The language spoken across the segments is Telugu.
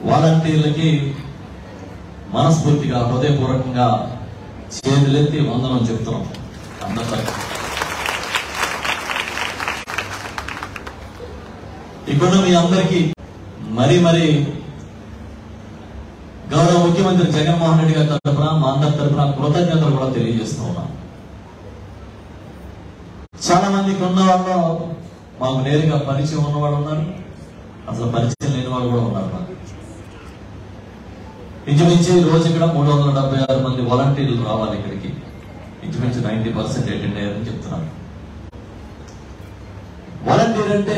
వాలంటీర్లకి మనస్ఫూర్తిగా హృదయపూర్వకంగా చేతులెత్తి వందనం చెప్తున్నాం అందరితో ఇక్కడ మీ అందరికీ మరి మరి గౌరవ ముఖ్యమంత్రి జగన్మోహన్ రెడ్డి గారి తరఫున మా అందరి తరఫున కృతజ్ఞతలు కూడా తెలియజేస్తూ ఉన్నాం చాలా మందికి ఉన్న వాళ్ళు మాకు నేరుగా పరిచయం ఉన్న వాళ్ళు ఉన్నారు అసలు పరిచయం లేని వాళ్ళు కూడా ఉన్నారు మాకు ఇంచుమించు ఈ రోజు ఇక్కడ మూడు వందల డెబ్బై ఆరు మంది వాలంటీర్లు రావాలి ఇక్కడికి ఇంచుమించు నైన్టీ పర్సెంట్ అటెండ్ అయ్యారని చెప్తున్నారు వాలంటీర్ అంటే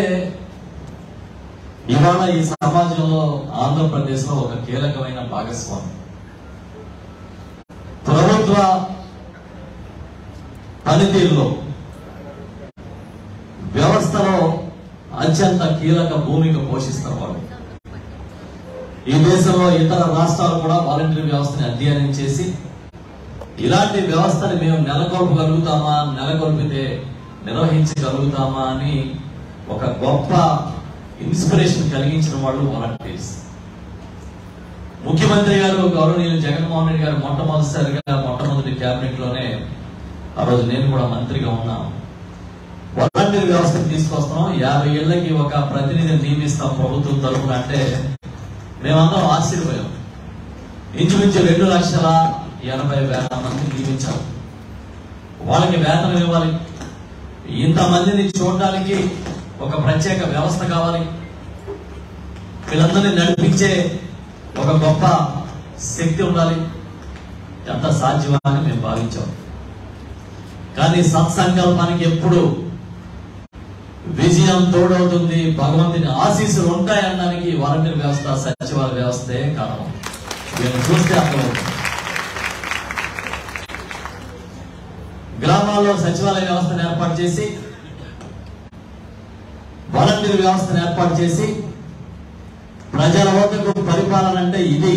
ఇవాళ ఈ సమాజంలో ఆంధ్రప్రదేశ్ లో ఒక కీలకమైన భాగస్వామి ప్రభుత్వ పనితీరులో వ్యవస్థలో అత్యంత కీలక భూమిక పోషిస్తారు వాళ్ళు ఈ దేశంలో ఇతర రాష్ట్రాలు కూడా వాలంటీర్ వ్యవస్థని అధ్యయనం చేసి ఇలాంటి వ్యవస్థని మేము నెలకొల్పగలుగుతామా నెలకొల్పితే నిర్వహించగలుగుతామా అని ఒక గొప్ప ఇన్స్పిరేషన్ కలిగించిన వాళ్ళు వాలంటీర్స్ ముఖ్యమంత్రి గారు గౌరవనీయులు జగన్మోహన్ రెడ్డి గారు మొట్టమొదటిసారిగా మొట్టమొదటి కేబినెట్ లోనే ఆ రోజు నేను కూడా మంత్రిగా ఉన్నాను వాలంటీర్ వ్యవస్థను తీసుకొస్తున్నాం యాభై ఏళ్ళకి ఒక ప్రతినిధిని నియమిస్తాం ప్రభుత్వం తరపున అంటే మేమందరం ఆశ్చర్యపోయాం ఇంచుమించు రెండు లక్షల ఎనభై వేల మంది నియమించారు వాళ్ళకి వేతనం ఇవ్వాలి ఇంతమందిని చూడడానికి ఒక ప్రత్యేక వ్యవస్థ కావాలి వీళ్ళందరినీ నడిపించే ఒక గొప్ప శక్తి ఉండాలి ఎంత సాధ్యమా అని మేము భావించాం కానీ సత్సంకల్పానికి ఎప్పుడు విజయం తోడవుతుంది భగవంతుని ఆశీస్సులు ఉంటాయనడానికి వాలంటీర్ వ్యవస్థ సచివాలయ వ్యవస్థే కారణం వీళ్ళని చూస్తే అర్థమవుతుంది గ్రామాల్లో సచివాలయ వ్యవస్థను ఏర్పాటు చేసి వాలంటీర్ వ్యవస్థను ఏర్పాటు చేసి ప్రజల వద్దకు పరిపాలన అంటే ఇది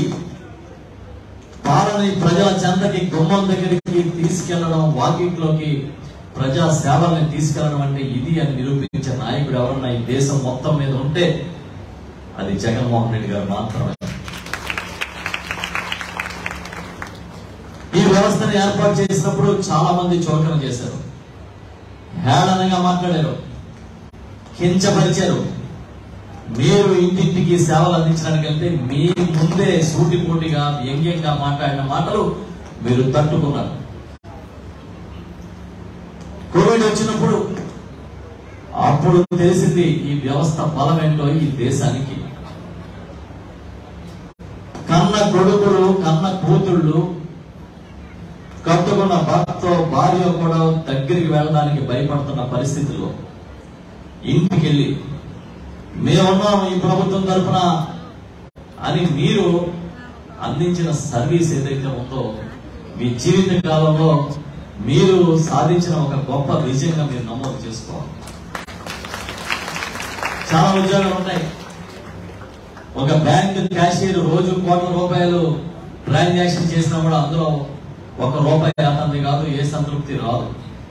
పాలన ప్రజల చెంతకి గుమ్మం దగ్గరికి తీసుకెళ్లడం వాకిట్లోకి ప్రజా సేవల్ని తీసుకెళ్లడం అంటే ఇది అని నిరూపించే నాయకుడు ఎవరన్నా ఈ దేశం మొత్తం మీద ఉంటే అది జగన్మోహన్ రెడ్డి గారు మాత్రమే ఈ వ్యవస్థను ఏర్పాటు చేసినప్పుడు చాలా మంది చోటన చేశారు హేళనగా మాట్లాడారు కించపరిచారు మీరు ఇంటింటికి సేవలు అందించడానికంటే మీ ముందే సూటిపోటిగా వ్యంగ్యంగా మాట్లాడిన మాటలు మీరు తట్టుకున్నారు కోవిడ్ వచ్చినప్పుడు అప్పుడు తెలిసింది ఈ వ్యవస్థ బలం ఏంటో ఈ దేశానికి కన్న కొడుకులు కన్న కూతుళ్ళు కట్టుకున్న భర్తతో భార్య కూడా దగ్గరికి వెళ్ళడానికి భయపడుతున్న పరిస్థితుల్లో ఇంటికి వెళ్ళి మేమున్నాం ఈ ప్రభుత్వం తరఫున అని మీరు అందించిన సర్వీస్ ఏదైతే ఉందో మీ జీవిత కాలంలో మీరు సాధించిన ఒక గొప్ప విజయంగా మీరు నమోదు చేసుకోవాలి చాలా ఉద్యోగాలు ఉన్నాయి ఒక బ్యాంక్ క్యాషియర్ రోజు కోట్ల రూపాయలు ట్రాన్సాక్షన్ చేసినా కూడా అందులో ఒక రూపాయి అతనిది కాదు ఏ సంతృప్తి రాదు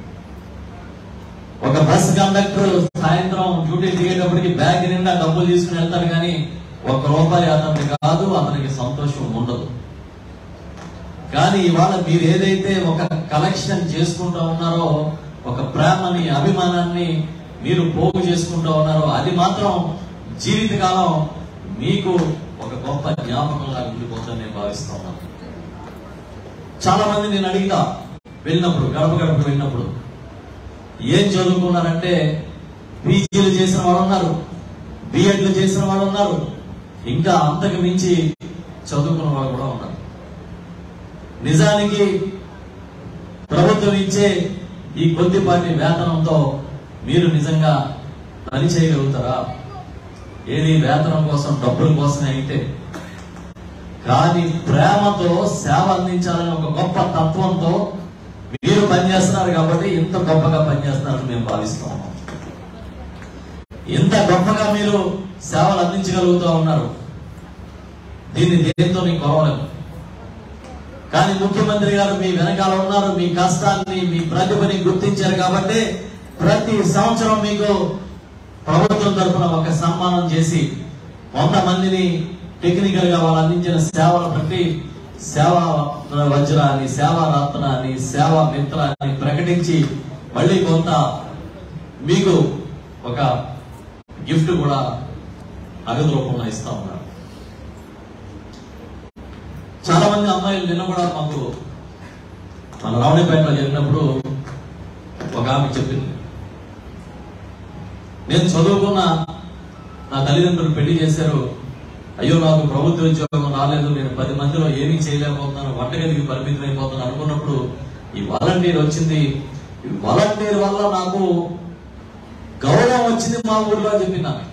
ఒక బస్ కండక్టర్ సాయంత్రం డ్యూటీ దిగేటప్పటికి బ్యాగ్ నిండా డబ్బులు తీసుకుని వెళ్తాడు కానీ ఒక రూపాయి అతనికి కాదు అతనికి సంతోషం ఉండదు కానీ ఇవాళ మీరు ఏదైతే ఒక కలెక్షన్ చేసుకుంటా ఉన్నారో ఒక ప్రేమని అభిమానాన్ని మీరు పోగు చేసుకుంటా ఉన్నారో అది మాత్రం జీవితకాలం మీకు ఒక గొప్ప జ్ఞాపకంగా ఉండిపోతుందని నేను భావిస్తా ఉన్నాను చాలా మంది నేను అడిగినా వెళ్ళినప్పుడు గడప గడప వెళ్ళినప్పుడు ఏం చదువుకున్నారంటే పీజీలు చేసిన వాళ్ళు ఉన్నారు బిఎడ్లు చేసిన వాళ్ళు ఉన్నారు ఇంకా అంతకు మించి చదువుకున్న వాళ్ళు కూడా ఉన్నారు నిజానికి ప్రభుత్వం ఇచ్చే ఈ కొద్దిపాటి వేతనంతో మీరు నిజంగా పని చేయగలుగుతారా ఏది వేతనం కోసం డబ్బుల కోసమే అయితే కానీ ప్రేమతో సేవ అందించాలని ఒక గొప్ప తత్వంతో మీరు పనిచేస్తున్నారు కాబట్టి ఇంత గొప్పగా పనిచేస్తున్నారని మేము భావిస్తాం ఇంత గొప్పగా మీరు సేవలు అందించగలుగుతూ ఉన్నారు దీన్ని దేంతో మీకు కొరవలేదు కానీ ముఖ్యమంత్రి గారు మీ వెనకాల ఉన్నారు మీ కష్టాన్ని మీ ప్రతిభని గుర్తించారు కాబట్టి ప్రతి సంవత్సరం మీకు ప్రభుత్వం తరఫున ఒక సన్మానం చేసి కొంతమందిని టెక్నికల్ గా వాళ్ళు అందించిన సేవలు బట్టి సేవా వజ్రాన్ని సేవా రత్నాన్ని సేవా మిత్రాన్ని ప్రకటించి మళ్ళీ కొంత మీకు ఒక గిఫ్ట్ కూడా నగదు రూపంలో ఇస్తా ఉన్నారు చాలా మంది అమ్మాయిలు నిన్న కూడా మాకు మన రావణిపేటలో జరిగినప్పుడు ఒక ఆమె చెప్పింది నేను చదువుకున్న నా తల్లిదండ్రులు పెళ్లి చేశారు అయ్యో నాకు ప్రభుత్వ ఉద్యోగం రాలేదు నేను పది మందిలో ఏమీ చేయలేకపోతున్నాను వంటగదికి పరిమితం అయిపోతున్నాను అనుకున్నప్పుడు ఈ వాలంటీర్ వచ్చింది ఈ వాలంటీర్ వల్ల నాకు గౌరవం వచ్చింది మా ఊర్లో అని చెప్పింది ఆమె.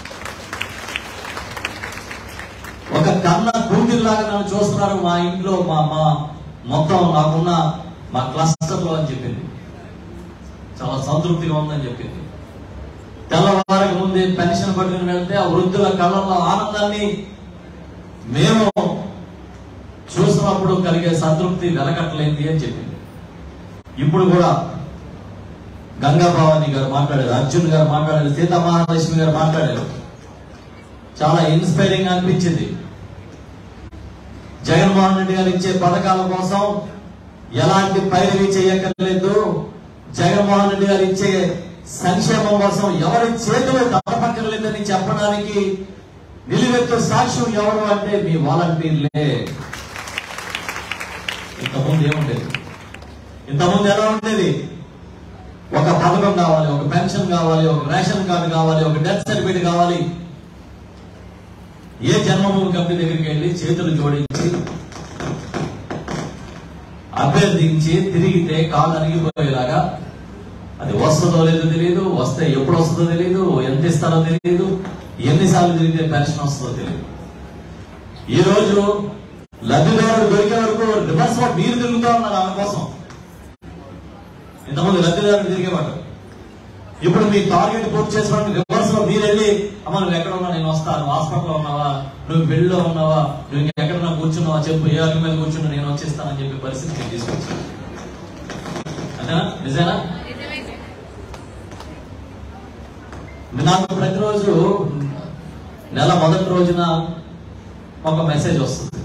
ఒక కన్న కూతురులాగా నన్ను చూస్తున్నారు మా ఇంట్లో మా మా మొత్తం నాకున్న మా క్లస్టర్ లో అని చెప్పింది చాలా సంతృప్తిగా ఉందని చెప్పింది తెల్లవారక ముందే పెన్షన్ పట్టుకుని వెళ్తే ఆ వృద్ధుల కళ్ళల్లో ఆనందాన్ని మేము చూసినప్పుడు కలిగే సంతృప్తి వెలకట్టలేంది అని చెప్పింది ఇప్పుడు కూడా గంగా భవాని గారు మాట్లాడారు అర్జున్ గారు మాట్లాడారు సీతా మహాలక్ష్మి గారు మాట్లాడారు చాలా ఇన్స్పైరింగ్ అనిపించింది జగన్మోహన్ రెడ్డి గారు ఇచ్చే పథకాల కోసం ఎలాంటి పైరవి చేయక్కర్లేదు జగన్మోహన్ రెడ్డి గారు ఇచ్చే సంక్షేమం కోసం ఎవరి చేతులు తప్పక్కర్లేదని చెప్పడానికి నిలువెత్తు సాక్ష్యం ఎవరు అంటే మీ వాలంటీర్లే ఇంతకుముందు ఏముండేది ఇంతకుముందు ఎలా ఉండేది ఒక పథకం కావాలి ఒక పెన్షన్ కావాలి ఒక రేషన్ కార్డు కావాలి ఒక డెత్ సర్టిఫికేట్ కావాలి ఏ జన్మభూమి కంపెనీ దగ్గరికి వెళ్ళి చేతులు జోడించి అభ్యర్థించి తిరిగితే కాళ్ళు అరిగిపోయేలాగా అది వస్తుందో లేదో తెలియదు వస్తే ఎప్పుడు వస్తుందో తెలియదు ఎంత ఇస్తారో తెలియదు ఎన్నిసార్లు తిరిగితే పెన్షన్ వస్తుందో తెలియదు ఈ రోజు లబ్ధిదారుడు దొరికే వరకు రివర్స్ లో మీరు తిరుగుతూ ఉన్నారు ఆమె కోసం ఇంతకుముందు లబ్ధిదారుడు తిరిగేవాడు ఇప్పుడు మీ టార్గెట్ పూర్తి చేసుకోవడానికి రివర్స్ లో మీరు వెళ్ళి అమ్మ నువ్వు ఎక్కడ ఉన్నా నేను వస్తాను హాస్పిటల్లో ఉన్నావా నువ్వు పెళ్లిలో ఉన్నావా నువ్వు ఇంకా ఎక్కడన్నా కూర్చున్నావా చెప్పు ఏ అడుగు మీద కూర్చున్నా నేను వచ్చేస్తానని చెప్పి పరిస్థితి నేను తీసుకొచ్చాను అంతేనా నిజేనా నాకు ప్రతిరోజు నెల మొదటి రోజున ఒక మెసేజ్ వస్తుంది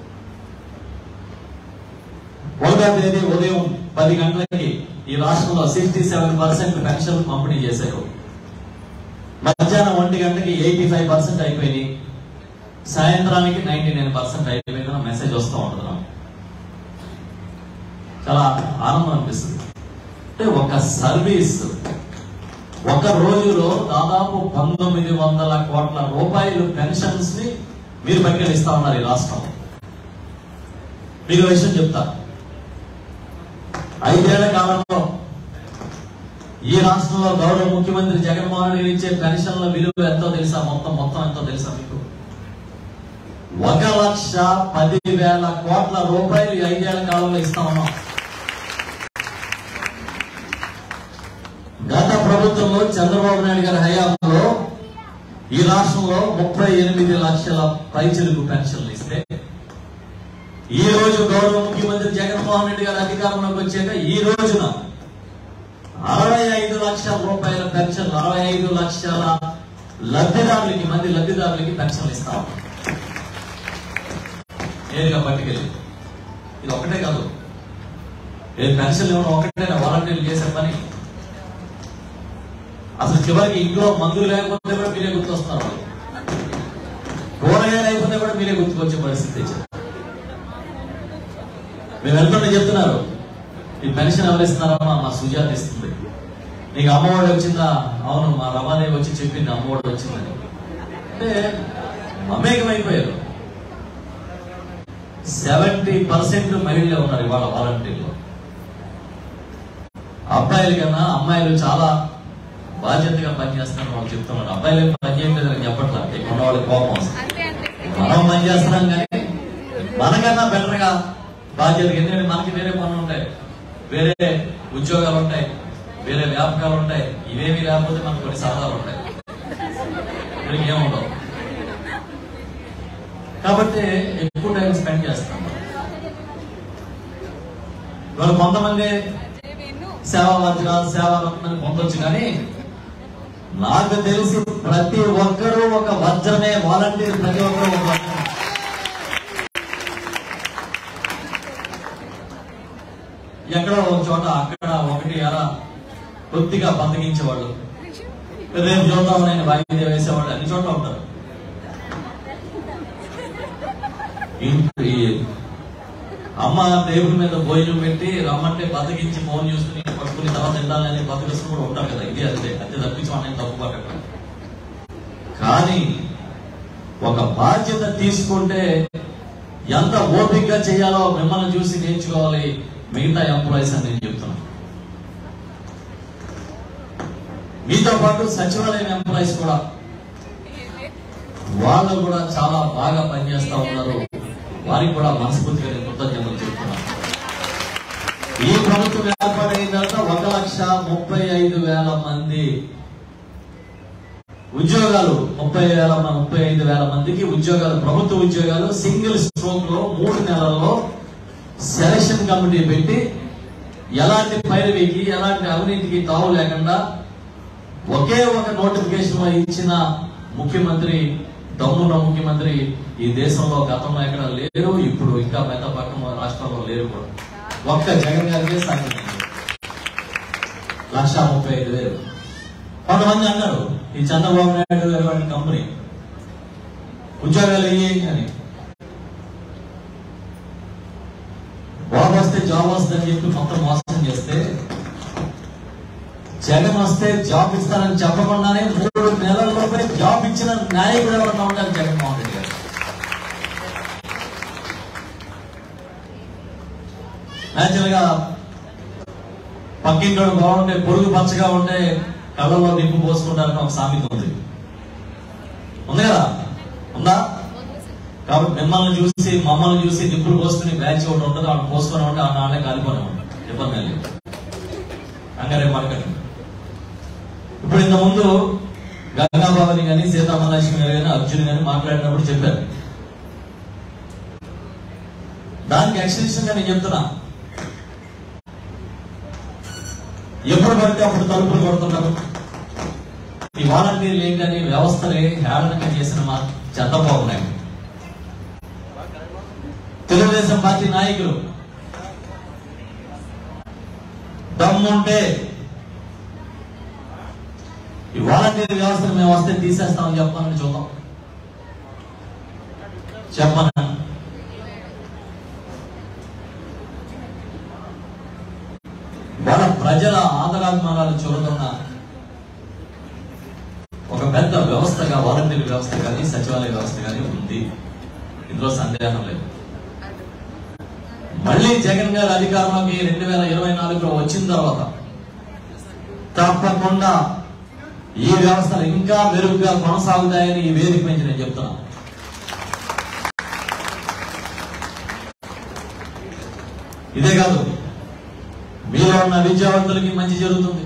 ఒకటో తేదీ ఉదయం పది గంటలకి ఈ రాష్ట్రంలో సిక్స్టీ సెవెన్ పర్సెంట్ పెన్షన్ పంపిణీ చేశారు మధ్యాహ్నం ఒంటి గంటకి ఎయిటీ ఫైవ్ పర్సెంట్ అయిపోయినాయి సాయంత్రానికి నైన్టీ నైన్ పర్సెంట్ అయిపోయిందని మెసేజ్ వస్తూ ఉంటుంది నాకు చాలా ఆనందం అనిపిస్తుంది అంటే ఒక సర్వీస్ ఒక రోజులో దాదాపు పంతొమ్మిది వందల కోట్ల రూపాయలు పెన్షన్స్ ని మీరు పరిగణిస్తా ఉన్నారు ఈ రాష్ట్రం మీకు ఒక విషయం చెప్తా ఐదేళ్ల కాలంలో ఈ రాష్ట్రంలో గౌరవ ముఖ్యమంత్రి జగన్మోహన్ రెడ్డి ఇచ్చే పెన్షన్ల విలువ ఎంతో తెలుసా మొత్తం మొత్తం ఎంతో తెలుసా మీకు ఒక లక్ష పది వేల కోట్ల రూపాయలు ఈ ఐదేళ్ల కాలంలో ఇస్తా ఉన్నాం గత ప్రభుత్వంలో చంద్రబాబు నాయుడు గారి హయాంలో ఈ రాష్ట్రంలో ముప్పై ఎనిమిది లక్షల పైచిలుకు పెన్షన్లు ఇస్తే ఈ రోజు గౌరవ ముఖ్యమంత్రి జగన్మోహన్ రెడ్డి గారు అధికారంలోకి వచ్చాక ఈ రోజున అరవై ఐదు లక్షల రూపాయల పెన్షన్ అరవై ఐదు లక్షల లబ్ధిదారులకి మంది లబ్ధిదారులకి పెన్షన్లు ఇస్తాం నేరుగా పట్టుకెళ్ళి ఇది ఒకటే కాదు ఏ పెన్షన్ ఇవ్వడం ఒకటే వాలంటీర్లు చేసే పని అసలు చివరికి ఇంట్లో మందులు లేకపోతే కూడా మీరే గుర్తొస్తున్నారు వాళ్ళు. కూరగాయలు లేకపోతే కూడా మీరే గుర్తుకొచ్చే పరిస్థితి తెచ్చారు మేము వెళ్తుంటే చెప్తున్నారు ఈ పెన్షన్ ఎవరు ఇస్తున్నారమ్మా మా సుజాత ఇస్తుంది నీకు అమ్మఒడి వచ్చిందా అవును మా రమాదేవి వచ్చి చెప్పింది అమ్మఒడి వచ్చిందని అంటే మమేకం అయిపోయారు సెవెంటీ పర్సెంట్ మహిళలే ఉన్నారు ఇవాళ వాలంటీర్లో అబ్బాయిల కన్నా అమ్మాయిలు చాలా బాధ్యతగా పనిచేస్తున్నారు వాళ్ళు చెప్తున్నారు అబ్బాయిలు ఏం పని చేయట్లేదు అని చెప్పట్లా ఇక్కడ ఉన్న వాళ్ళకి కోపం వస్తుంది అంతే అంతే మనం పని చేస్తున్నాం కానీ మనకన్నా బెటర్ గా బాధ్యత ఎందుకంటే మనకి వేరే పనులు ఉంటాయి వేరే ఉద్యోగాలు ఉంటాయి వేరే వ్యాపకాలు ఉంటాయి ఇవేమి లేకపోతే మనకు కొన్ని సరదాలు ఉంటాయి వీళ్ళకి ఏముండవు కాబట్టి ఎక్కువ టైం స్పెండ్ చేస్తాం ఇవాళ కొంతమంది విను సేవా వజ్రాలు సేవా రత్నాలు పొందొచ్చు కానీ నాకు తెలిసి ప్రతి ఒక్కరూ ఒక వజ్రమే వాలంటీర్ ప్రతి ఒక్కరూ ఒక వజ్రమే ఎక్కడో ఒక చోట అక్కడ ఒకటి అలా కొద్దిగా బతికించేవాళ్ళు రేపు చూద్దామని ఆయన వాయిద్యం వేసేవాళ్ళు అన్ని చోట్ల ఉంటారు ఇంటి- ఈ అమ్మ టేబుల్ మీద భోజనం పెట్టి రమ్మంటే బతికించి ఫోన్ చూసుకుని పట్టుకుని తర్వాత తిండాలని బతికిస్తూ కూడా ఉంటారు కదా ఇది అదే అది తప్పించి మనం తప్పు పట్టడం కానీ ఒక బాధ్యత తీసుకుంటే ఎంత ఓపికగా చేయాలో మిమ్మల్ని చూసి నేర్చుకోవాలి మిగతా ఎంప్లాయీస్ అని నేను చెప్తున్నాను మీతో పాటు సచివాలయం ఎంప్లాయీస్ కూడా వాళ్ళు కూడా చాలా బాగా పనిచేస్తా ఉన్నారు వారికి కూడా మనస్ఫూర్తిగా నేను కృతజ్ఞతలు చెప్తున్నాను ఈ ప్రభుత్వం ఏర్పాటైన తర్వాత ఒక లక్ష ముప్పై ఐదు వేల మంది ఉద్యోగాలు ముప్పై వేల మ- ముప్పై ఐదు వేల మందికి ఉద్యోగాలు ప్రభుత్వ ఉద్యోగాలు సింగిల్ స్ట్రోక్ లో మూడు నెలల్లో సెలక్షన్ కమిటీ పెట్టి ఎలాంటి పైరవికి ఎలాంటి అవినీతికి తావు లేకుండా ఒకే ఒక నోటిఫికేషన్ ఇచ్చిన ముఖ్యమంత్రి దమ్మున్న ముఖ్యమంత్రి ఈ దేశంలో గతంలో ఎక్కడ లేరు ఇప్పుడు ఇంకా పెద్ద పక్కన రాష్ట్రంలో లేరు కూడా ఒక్క జగన్ గారికే సాధ్యం లక్ష ముప్పై ఐదు వేలు కొంతమంది అన్నారు ఈ చంద్రబాబు నాయుడు గారి వాడి కంపెనీ ఉద్యోగాలు ఇయ్యి అని బాబు వస్తే జాబ్ వస్తుందని చెప్పి మొత్తం మోసం చేస్తే జగన్ వస్తే జాబ్ ఇస్తానని చెప్పకుండానే మూడు నెలల్లోపే జాబ్ ఇచ్చిన నాయకుడు ఎవరన్నా ఉంటారు జగన్మోహన్ రెడ్డి గారు న్యాచురల్ గా పక్కింటి బాగుంటే పొరుగు పచ్చగా ఉంటే కళ్ళలో నిప్పు పోసుకుంటారని ఒక సామెత ఉంది ఉంది కదా ఉందా కాబట్టి మిమ్మల్ని చూసి మమ్మల్ని చూసి నిప్పులు పోసుకుని బ్యాచ్ ఒకటి ఉంటుంది ఆవిడ పోసుకొని ఉంటే ఆ నాన్నే కాలిపోయి ఉంటుంది ఇబ్బంది లేదు అంగారే మార్కెట్ ఇప్పుడు ఇంత ముందు గంగాబాబుని కానీ సీతామహాలక్ష్మి గారు కానీ అర్జున్ కానీ మాట్లాడినప్పుడు చెప్పారు దానికి ఎక్స్టెన్షన్ గా నేను చెప్తున్నా ఎప్పుడు పడితే అప్పుడు తలుపులు కొడుతున్నారు ఈ వాలంటీర్లు ఏంటని వ్యవస్థని హేళనంగా చేసిన మా చంద్రబాబు నాయుడు తెలుగుదేశం పార్టీ నాయకులు దమ్ముంటే ఈ వాలంటీర్ వ్యవస్థను మేము వస్తే తీసేస్తామని చెప్పాలని చూద్దాం చెప్పను వాళ్ళ ప్రజల ఆదరాభిమానాలు చూడతున్న ఒక పెద్ద వ్యవస్థగా వాలంటీర్ వ్యవస్థ కానీ సచివాలయ వ్యవస్థ కానీ ఉంది ఇందులో సందేహం లేదు మళ్ళీ జగన్ గారు అధికారంలోకి రెండు వేల ఇరవై నాలుగులో వచ్చిన తర్వాత తప్పకుండా ఈ వ్యవస్థలు ఇంకా మెరుగ్గా కొనసాగుతాయని ఈ వేదిక నుంచి నేను చెప్తున్నా ఇదే కాదు మీలో ఉన్న విద్యావంతులకి మంచి జరుగుతుంది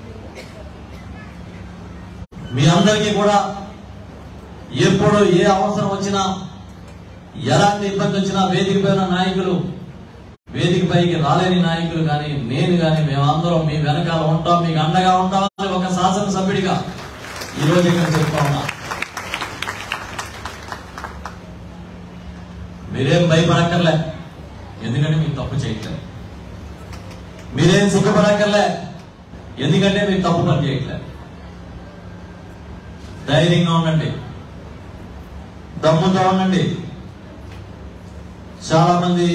మీ అందరికీ కూడా ఎప్పుడు ఏ అవసరం వచ్చినా ఎలాంటి ఇబ్బంది వచ్చినా వేదిక పైన నాయకులు వేదిక పైకి రాలేని నాయకులు కానీ నేను కానీ మేమందరం మీ వెనకాల ఉంటాం మీకు అండగా ఉంటామని ఒక శాసనసభ్యుడిగా ఈ రోజు ఇక్కడ చెప్తా ఉన్నా మీరేం భయపడక్కర్లే ఎందుకంటే మీకు తప్పు చేయట్లేదు మీరేం సిగ్గుపడక్కర్లే ఎందుకంటే మీరు తప్పు పని చేయట్లేదు ధైర్యంగా ఉండండి దమ్ముతో ఉండండి చాలా మంది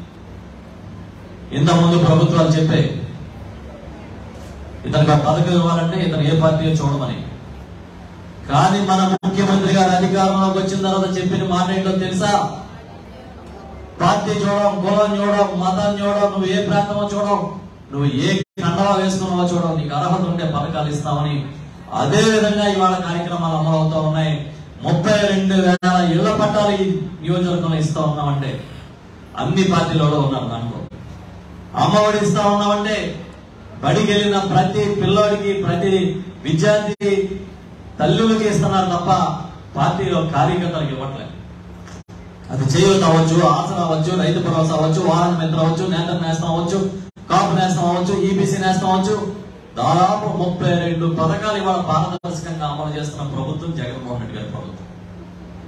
ఇంత ముందు ప్రభుత్వాలు చెప్పాయి ఇతనికి ఆ పథకం ఇవ్వాలంటే ఇతను ఏ పార్టీ చూడమని కానీ మన ముఖ్యమంత్రి గారు అధికారంలోకి వచ్చిన తర్వాత చెప్పిన మాట ఏంటో తెలుసా పార్టీ చూడడం కులం చూడడం మతం చూడడం నువ్వు ఏ ప్రాంతమో చూడడం నువ్వు ఏ కండవా వేసుకున్నావో చూడడం నీకు అర్హత ఉంటే పథకాలు ఇస్తామని అదే విధంగా ఇవాళ కార్యక్రమాలు అమలు అవుతా ఉన్నాయి ముప్పై రెండు వేల ఇళ్ల పట్టాలు ఈ నియోజకవర్గంలో ఇస్తా ఉన్నామంటే అన్ని పార్టీలలో ఉన్నారు దాంట్లో అమ్మఒడి ఇస్తా ఉన్నామంటే బడికి వెళ్ళిన ప్రతి పిల్లోడికి ప్రతి విద్యార్థి తల్లులకి ఇస్తున్నారు తప్ప పార్టీలో కార్యకర్తలకు ఇవ్వట్లేదు అది చేయొచ్చు అవ్వచ్చు ఆసన అవ్వచ్చు రైతు భరోసా అవ్వచ్చు వాహన మిత్ర అవ్వచ్చు నేత నేస్తం అవ్వచ్చు కాపు నేస్తం అవ్వచ్చు ఈబీసీ నేస్తం అవ్వచ్చు దాదాపు ముప్పై రెండు పథకాలు ఇవాళ పారదర్శకంగా అమలు చేస్తున్న ప్రభుత్వం జగన్మోహన్ రెడ్డి గారి ప్రభుత్వం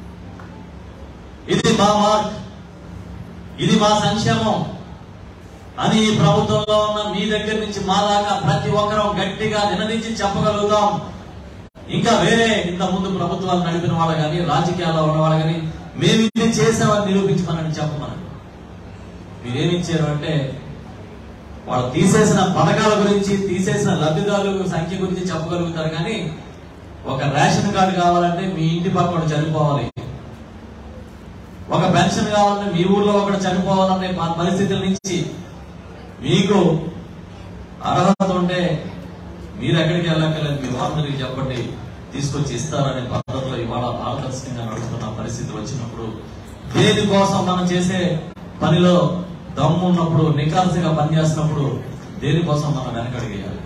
ఇది మా మార్క్ ఇది మా సంక్షేమం అని ఈ ప్రభుత్వంలో ఉన్న మీ దగ్గర నుంచి మా దాకా ప్రతి ఒక్కరూ గట్టిగా నినదించి చెప్పగలుగుతాం ఇంకా వేరే ఇంత ముందు ప్రభుత్వాలు నడిపిన వాళ్ళు కానీ రాజకీయాల్లో ఉన్న వాళ్ళు కానీ మేము ఇది చేసామని నిరూపించమని చెప్పమని మీరేమిచ్చారు అంటే వాళ్ళు తీసేసిన పథకాల గురించి తీసేసిన లబ్ధిదారుల సంఖ్య గురించి చెప్పగలుగుతారు కానీ ఒక రేషన్ కార్డు కావాలంటే మీ ఇంటి పక్కన చనిపోవాలి ఒక పెన్షన్ కావాలంటే మీ ఊర్లో ఒకటి చనిపోవాలనే ప- పరిస్థితుల నుంచి మీకు అర్హత ఉంటే మీరు ఎక్కడికి వెళ్ళక్కర్లేదు మీ వారందరికి చెప్పండి తీసుకొచ్చి ఇస్తారనే పద్ధతిలో ఇవాళ పారదర్శకంగా నడుస్తున్న పరిస్థితి వచ్చినప్పుడు దేనికోసం మనం చేసే పనిలో దమ్ము ఉన్నప్పుడు నికాల్సిగా పనిచేస్తున్నప్పుడు దేనికోసం మనం వెనకడిగేయాలి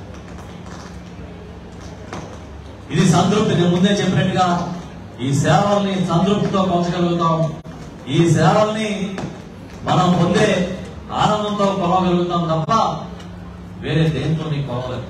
ఇది సంతృప్తి నేను ముందే చెప్పినట్టుగా ఈ సేవల్ని సంతృప్తితో పంచగలుగుతాం ఈ సేవల్ని మనం పొందే ఆనందంతో కొలవగలుగుతాం తప్ప వేరే దేంతో నీ కొలవలేదు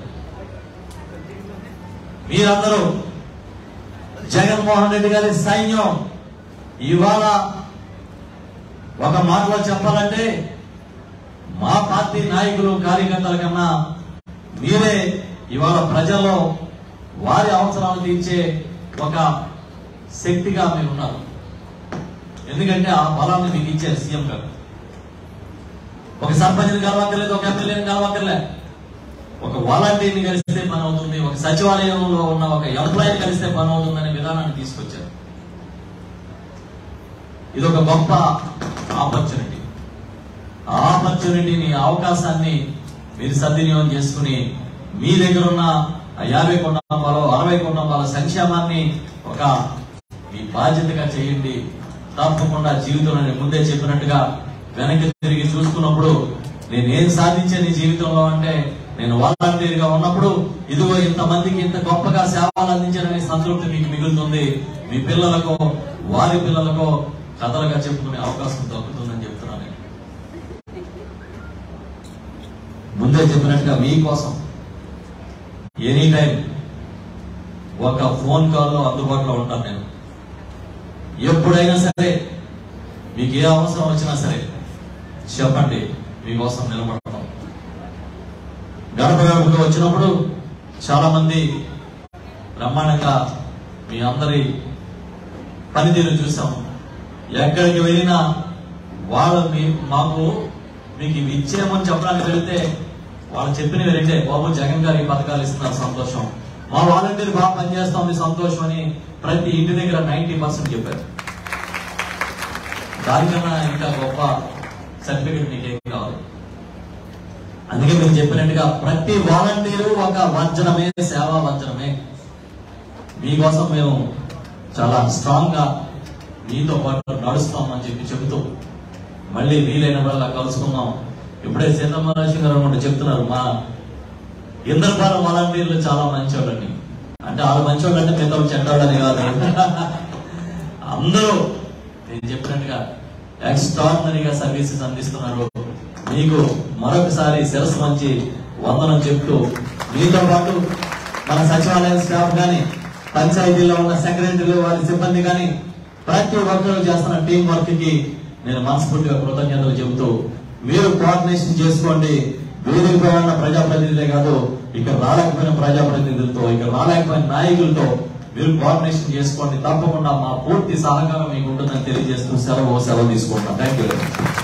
మీరందరూ జగన్మోహన్ రెడ్డి గారి సైన్యం ఇవాళ ఒక మాటలో చెప్పాలంటే మా పార్టీ నాయకులు కార్యకర్తల కన్నా మీరే ఇవాళ ప్రజల్లో వారి అవసరాలు తీర్చే ఒక శక్తిగా మీరు ఉన్నారు ఎందుకంటే ఆ బలాన్ని మీకు ఇచ్చారు సీఎం గారు ఒక సర్పంచ్ని కలవక్కర్లేదు ఒక ఎమ్మెల్యేని కలవక్కర్లే ఒక వాలంటీర్ని కలిస్తే పని అవుతుంది ఒక సచివాలయంలో ఉన్న ఒక ఎంప్లాయీని కలిస్తే పని అవుతుంది అనే విధానాన్ని తీసుకొచ్చారు ఇది ఒక గొప్ప ఆపర్చునిటీ ఆ ఆపర్చునిటీని ఆ అవకాశాన్ని మీరు సద్వినియోగం చేసుకుని మీ దగ్గర ఉన్న ఆ యాభై కుటుంబాలు అరవై కుటుంబాల సంక్షేమాన్ని ఒక మీ బాధ్యతగా చేయండి తప్పకుండా జీవితంలో నేను ముందే చెప్పినట్టుగా వెనక్కి తిరిగి చూసుకున్నప్పుడు నేను ఏం సాధించాను ఈ జీవితంలో అంటే నేను వాలంటీర్ గా ఉన్నప్పుడు ఇదిగో ఇంతమందికి ఇంత గొప్పగా సేవలు అందించాననే సంతృప్తి మీకు మిగులుతుంది మీ పిల్లలకో వారి పిల్లలకో కథలుగా చెప్పుకునే అవకాశం దక్కుతుందని చెప్తున్నాను నేను. ముందే చెప్పినట్టుగా మీకోసం ఎనీ టైం ఒక ఫోన్ కాల్లో అందుబాటులో ఉంటాను నేను ఎప్పుడైనా సరే మీకు ఏ అవసరం వచ్చినా సరే చెప్పండి మీకోసం నిలబడతాం గడప గడపకు వచ్చినప్పుడు చాలా మంది బ్రహ్మాండంగా మీ అందరి పనితీరు చూసాం ఎక్కడికి వెళ్ళినా వాళ్ళు మీ మాకు మీకు ఇవి ఇచ్చేయమని చెప్పడానికి వెళితే వాళ్ళు చెప్పినవి రెండే బాబు జగన్ గారు ఈ పథకాలు ఇస్తున్నారు సంతోషం మా వాలంటీర్ బాగా పనిచేస్తాం సంతోషం అని ప్రతి ఇంటి దగ్గర నైన్టీ పర్సెంట్ చెప్పారు దానికన్నా ఇంకా గొప్ప సర్టిఫికెట్ మీకు ఏం కావాలి అందుకే మీరు చెప్పినట్టుగా ప్రతి వాలంటీరు ఒక వంచనమే సేవా వంచనమే మీకోసం మేము చాలా స్ట్రాంగ్ గా మీతో పాటు నడుస్తామని చెప్పి చెబుతూ మళ్ళీ వీలైన వల్ల కలుసుకుందాం ఇప్పుడే సీతమ్మరాజు గారు అనుకుంటే చెప్తున్నారు మా ఇంద్రపాలెం వాలంటీర్లు చాలా మంచోళ్ళని అంటే వాళ్ళు మంచోళ్ళు అంటే మిగతా చెడ్డోళ్ళని కాదు అందరూ నేను చెప్పినట్టుగా ఎక్స్ట్రాడినరీగా సర్వీసెస్ అందిస్తున్నారు మీకు మరొకసారి శిరస్సు మంచి వందనం చెప్తూ మీతో పాటు మన సచివాలయం స్టాఫ్ కానీ పంచాయతీలో ఉన్న సెక్రటరీలు వారి సిబ్బంది కానీ ప్రతి ఒక్కరు చేస్తున్న టీం వర్క్ కి నేను మనస్ఫూర్తిగా కృతజ్ఞతలు చెబుతూ మీరు కోఆర్డినేషన్ చేసుకోండి వేదికపై ఉన్న ప్రజాప్రతినిధులే కాదు ఇక్కడ రాలేకపోయిన ప్రజాప్రతినిధులతో ఇక్కడ రాలేకపోయిన నాయకులతో మీరు కోఆర్డినేషన్ చేసుకోండి తప్పకుండా మా పూర్తి సహకారం మీకు ఉంటుందని తెలియజేస్తూ సెలవు సెలవు తీసుకుంటాం థ్యాంక్ యూ